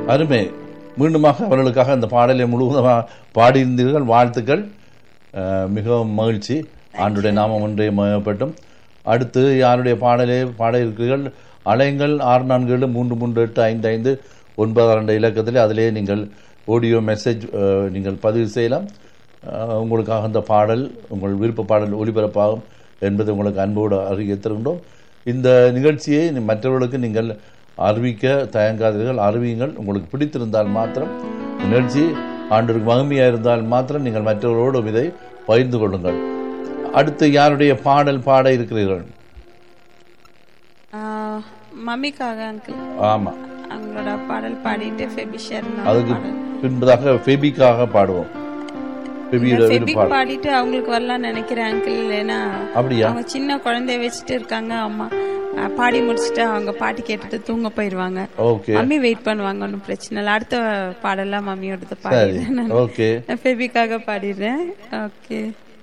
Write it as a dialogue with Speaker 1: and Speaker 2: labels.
Speaker 1: அருமை மீண்டுமாக அவர்களுக்காக அந்த பாடலை முழுவதுமாக பாடியிருந்தீர்கள் வாழ்த்துக்கள் அஹ், மிகவும் மகிழ்ச்சி ஆண்டுடைய நாமம் ஒன்றே மயப்பட்டும் அடுத்து யாருடைய பாடலை பாட இருக்கிறீர்கள் அலைங்கள் ஆறு நான்கு ஏழு மூன்று மூன்று எட்டு ஐந்து ஐந்து ஒன்பது ரெண்டு இலக்கத்தில் அதிலே நீங்கள் ஆடியோ மெசேஜ் அஹ், நீங்கள் பதிவு செய்யலாம் அஹ், உங்களுக்காக அந்த பாடல் உங்கள் விருப்ப பாடல் ஒளிபரப்பாகும் என்பதை உங்களுக்கு அன்போடு அறிய தருகின்றோம் இந்த நிகழ்ச்சியை நீ- மற்றவர்களுக்கு நீங்கள் அறிவிக்க தயங்காதீர்கள் அறிவியுங்கள் உங்களுக்கு பிடித்திருந்தால் மாத்திரம் இந்த நிகழ்ச்சி ஆண்டிற்கு மகிமையாக இருந்தால் மாத்திரம் நீங்கள் மற்றவர்களோடு இதை பகிர்ந்து கொள்ளுங்கள் அடுத்து யாருடைய பாடல் பாட இருக்கிறீர்கள்
Speaker 2: ஆஹ், மம்மிக்காக அங்கிள்
Speaker 1: ஆமாம்
Speaker 2: அவங்களோட பாடல் பாடிட்டு ஃபெபிஷர்
Speaker 1: அதுக்கு பின்பதாக ஃபெபிக்காக பாடுவோம் ஃபெபியோட ஒரு
Speaker 2: ஃபெபிக்
Speaker 1: பாடல்
Speaker 2: பாடிட்டு அவங்களுக்கு வரலாம்னு நினைக்கிறேன் அங்கிள் ஏன்னா
Speaker 1: அப்படியா
Speaker 2: அவங்க சின்ன குழந்தைய வச்சுட்டு இருக்காங்க அம்மா ஆஹ், பாடி முடிச்சுட்டு அவங்க பாட்டு கேட்டுட்டு தூங்க போயிருவாங்க
Speaker 1: ஓகே
Speaker 2: மம்மி வெயிட் பண்ணுவாங்க ஒன்றும் பிரச்சனை இல்லை அடுத்த பாடலாம் மம்மியோடது
Speaker 1: சரி
Speaker 2: பாடிடுறேன் நான்
Speaker 1: ஓகே
Speaker 2: நான் ஃபெபிக்காக பாடிடுறேன் ஓகே